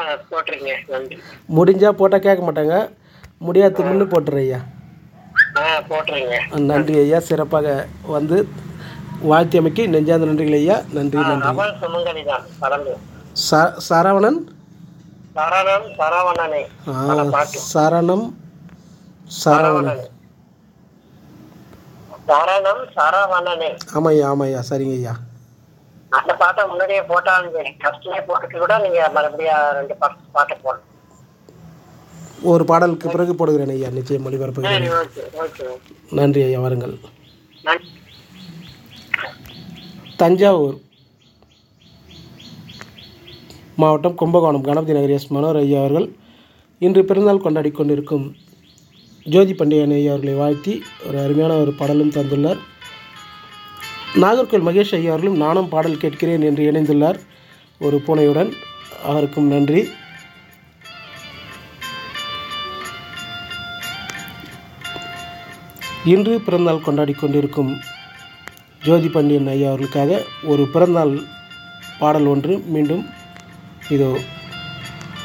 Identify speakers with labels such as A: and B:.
A: போட்டுருங்க நன்றி
B: முடிஞ்சால் போட்டால் கேட்க மாட்டாங்க முடியாத முன்னு போட்டுரு ஐயா
A: ஆ போட்டுருங்க
B: நன்றி ஐயா சிறப்பாக வந்து வாழ்த்தியமைக்கு நெஞ்சார்ந்த நன்றிகள் ஐயா நன்றி நன்றி
A: அவள் சுமங்கலி தான் பறந்து
B: ச சரவணன்
A: சரணம் சரவணனே
B: ஆ,
A: பல பாட்டு
B: சரணம் சரவணன்
A: சரணம் சரவணனே
B: ஆமாம் ஐயா ஆமாம் ஐயா சரிங்க ஐயா
A: அந்த பாட்டை முன்னாடியே போட்டாலும் சரி ஃபர்ஸ்ட்லயே போட்டுட்டு கூட நீங்க மறுபடியும் ரெண்டு பாட்டு பாட்டை போடணும்
B: ஒரு பாடலுக்கு பிறகு போடுகிறேன் ஐயா நிச்சயம் ஒளிபரப்புகிறேன்
A: சரி ஓகே ஓகே ஓகே
B: நன்றி ஐயா வாருங்கள்
A: நன்றி
B: தஞ்சாவூர் மாவட்டம் கும்பகோணம் கணபதி நகர் எஸ் மனோர் ஐயா அவர்கள் இன்று பிறந்தநாள் கொண்டாடி கொண்டிருக்கும் ஜோதி பண்டிகன் ஐயா அவர்களை வாழ்த்தி ஒரு அருமையான ஒரு பாடலும் தந்துள்ளார் நாகர்கோவில் மகேஷ் ஐயா அவர்களும் நானும் பாடல் கேட்கிறேன் என்று இணைந்துள்ளார் ஒரு பூனையுடன் அவருக்கும் நன்றி இன்று பிறந்தநாள் கொண்டாடி கொண்டிருக்கும் ஜோதி பண்டியன் ஐயா அவர்களுக்காக ஒரு பிறந்தநாள் பாடல் ஒன்று மீண்டும் இதோ